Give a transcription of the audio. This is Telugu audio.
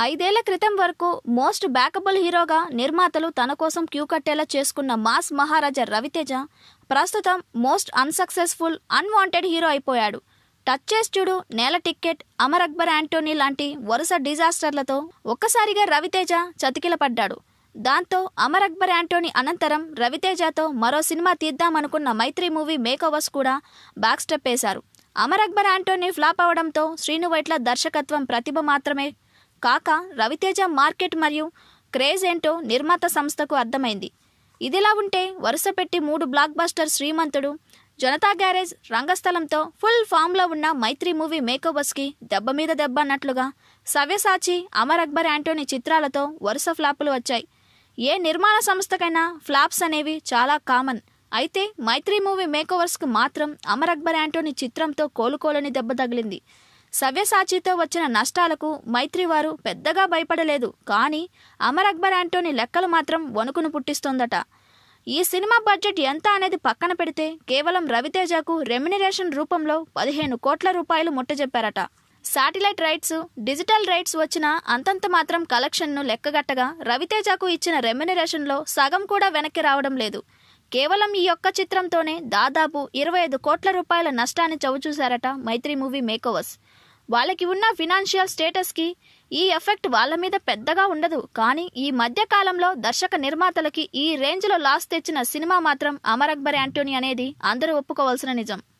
ఐదేళ్ల క్రితం వరకు మోస్ట్ బ్యాకబుల్ హీరోగా నిర్మాతలు తన కోసం క్యూ కట్టేలా చేసుకున్న మాస్ మహారాజా రవితేజ ప్రస్తుతం మోస్ట్ అన్సక్సెస్ఫుల్ అన్వాంటెడ్ హీరో అయిపోయాడు టచ్ చేసి చూడు నేల టిక్కెట్ అమర్ అక్బర్ యాంటోనీ లాంటి వరుస డిజాస్టర్లతో ఒక్కసారిగా రవితేజ చతికిలపడ్డాడు దాంతో అమర్ అక్బర్ యాంటోనీ అనంతరం రవితేజతో మరో సినిమా తీద్దామనుకున్న మైత్రి మూవీ మేకోవర్స్ కూడా బ్యాక్ స్టెప్ వేశారు అమర్ అక్బర్ యాంటోనీ ఫ్లాప్ అవడంతో శ్రీను వైట్ల దర్శకత్వం ప్రతిభ మాత్రమే కాక రవితేజ మార్కెట్ మరియు క్రేజ్ ఏంటో నిర్మాత సంస్థకు అర్థమైంది ఇదిలా ఉంటే వరుస పెట్టి మూడు blockbuster Srimanthudu Janatha garage రంగస్థలంతో ఫుల్ ఫామ్లో ఉన్న మైత్రి మూవీ మేకోవర్స్కి దెబ్బ మీద దెబ్బ అన్నట్లుగా సవ్యసాచి అమర్ అక్బర్ యాంటోనీ చిత్రాలతో వరుస ఫ్లాపులు వచ్చాయి ఏ నిర్మాణ సంస్థకైనా ఫ్లాప్స్ అనేవి చాలా కామన్ అయితే మైత్రి మూవీ మేకోవర్స్కి మాత్రం అమర్ అక్బర్ యాంటోనీ చిత్రంతో కోలుకోలేని దెబ్బ తగిలింది సవ్యసాచితో వచ్చిన నష్టాలకు మైత్రి వారు పెద్దగా భయపడలేదు కానీ అమర్ అక్బర్ యాంటోనీ లెక్కలు మాత్రం వణుకును పుట్టిస్తోందట ఈ సినిమా బడ్జెట్ ఎంత అనేది పక్కన పెడితే కేవలం రవితేజకు రెమ్యునరేషన్ రూపంలో పదిహేను కోట్ల రూపాయలు ముట్టజెప్పారట శాటిలైట్ రైట్స్ డిజిటల్ రైట్స్ వచ్చిన అంతంత మాత్రం కలెక్షన్ను లెక్కగట్టగా రవితేజకు ఇచ్చిన రెమ్యునరేషన్లో సగం కూడా వెనక్కి రావడం లేదు కేవలం ఈ ఒక్క చిత్రంతోనే దాదాపు ఇరవై ఐదు కోట్ల రూపాయల నష్టాన్ని చవిచూశారట మైత్రి మూవీ మేకోవర్స్ వాళ్ళకి ఉన్న ఫినాన్షియల్ స్టేటస్కి ఈ ఎఫెక్ట్ వాళ్ళ మీద పెద్దగా ఉండదు కానీ ఈ మధ్య కాలంలో దర్శక నిర్మాతలకి ఈ రేంజ్లో లాస్ తెచ్చిన సినిమా మాత్రం అమర్ అక్బర్ యాంటోనీ అనేది అందరూ ఒప్పుకోవాల్సిన నిజం